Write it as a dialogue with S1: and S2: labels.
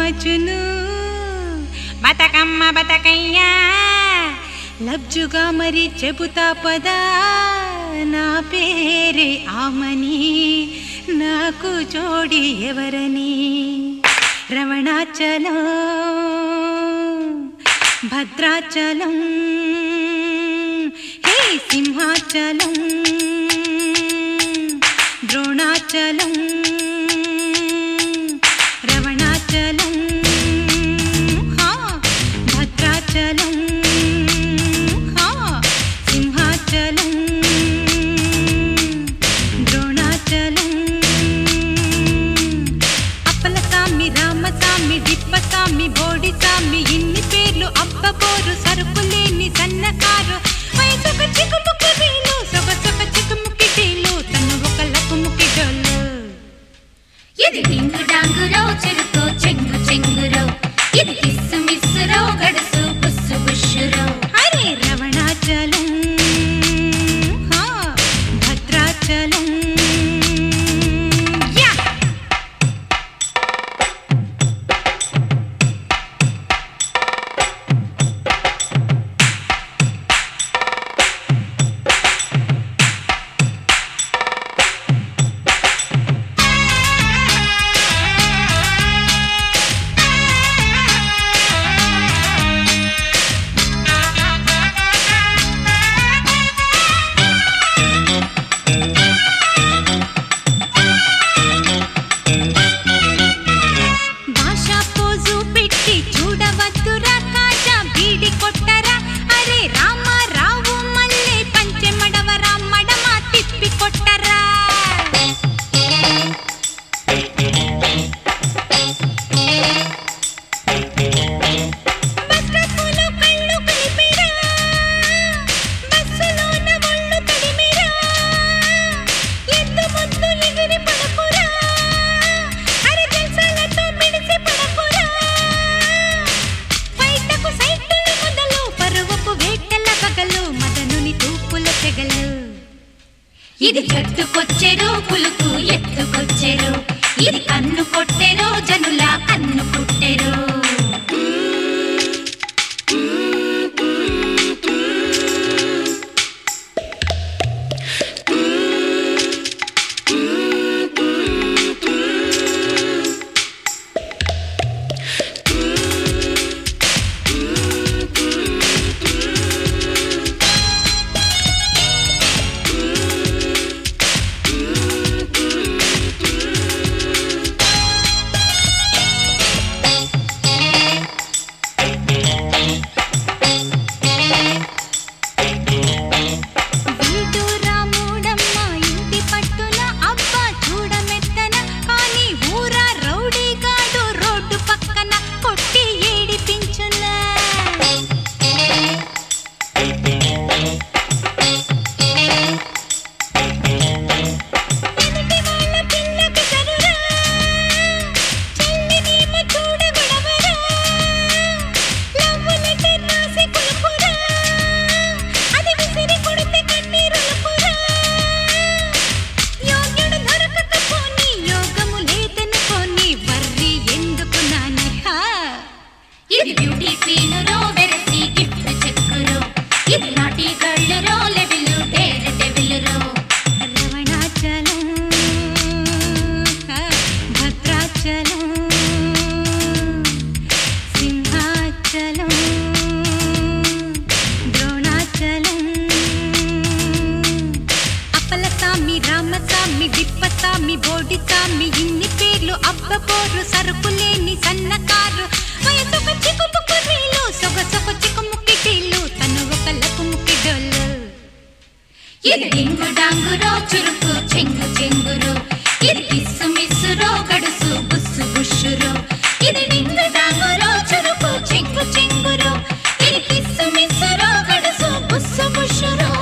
S1: మచును బతకమ్మ బతకయ్యా లబ్జుగా మరి చెబుతా పదా నా పేరే ఆమని నాకు జోడి ఎవరని రమణాచలం భద్రాచలం హే సింహాచలం ద్రోణాచలం రమణాచలం హా భద్రాచలం హా సింహాచలం ద్రోణాచలం అప్పలసామి రామసామి డిప్పసామి బోడిసామి ఇన్ని పేర్లు అబ్బబోరు సరుకులేని సన్నకారు వయసొక చికుముకి వీలు సొగసొక చికుముకి డీలు తను ఒక లకుముకి డోలు
S2: ఇది డింగు డాంగురో చెరుకో చెంగు చెంగురో ఇది కిస్సు మిస్సురో గడుసు బుస్సు బుష్షురో
S1: అరే రవణాచలం హా భద్రాచలం యా భాషా పోజు పెట్టి చూడవద్దురా కాజా బీడి కొట్టరా అరే రామ రావు మల్లె పంచెమడవరా మడమ తిప్పి కొట్టరా బస్టాపులో కళ్ళు కలిపిరా బస్సులోన ఒళ్ళు తడిమిరా ఎద్దు ముద్దు ఎగిరి పడకురా అరే జల్సాలతో మిడిసి పడకురా బయటకు సైకిళ్ళు మొదలు పరువపు వేటల పగలు మదనుని తూపుల తెగలు
S2: ఇది జట్టుకొచ్చెరో పులుకు ఎత్తుకొచ్చెరో ఇది కన్ను కొట్టెరో జనుల కన్ను పుట్టెరో
S1: వీడు రాముడమ్మ ఇంటి పట్టున అబ్బా చూడమెత్తన కానీ ఊరా రౌడీగాడు రోడ్డు పక్కన కొట్టి ఏడిపించునా ఎదుటి వాళ్ళ పిల్లకి సరురా చెల్లినేమో చూడగొడవరా లవ్వు లెటర్ రాసి కొలుపురా అది విసిరి కొడితే కన్నీరులుపురా యోగ్యుడు దొరకకపోని యోగము లేదనుకోని వర్రి ఎందుకు నాన్నహా
S2: ఇది బ్యూటీ క్వీనురో వెరసి గిఫ్ట్ చెక్కురో ఇది నాటి గళ్ళురో లెవిలు డేర్ డెవిలురో
S1: రమణాచలం భద్రాచలం సింహాచలం ద్రోణాచలం అప్పలసామి రామసామి డిప్పసామి బోడిసామి ఇన్ని పేర్లు అబ్బబోరు సరుకులేని సన్నకారు వయసొక చికుముకు వీలు సొగసొక చికుముకి డీలు తను ఒక లకుముకి డోలు
S2: ఇది డింగు డాంగురో చురుకు చెంగు చెంగురో ఇది కిస్సు మిస్సురో గడుసు బుస్సు బుష్షురో ఇది డింగు డాంగురో చురుకు చెంగు చెంగురో ఇది కిస్సు మిస్సురో గడుసు బుస్సు బుష్షురో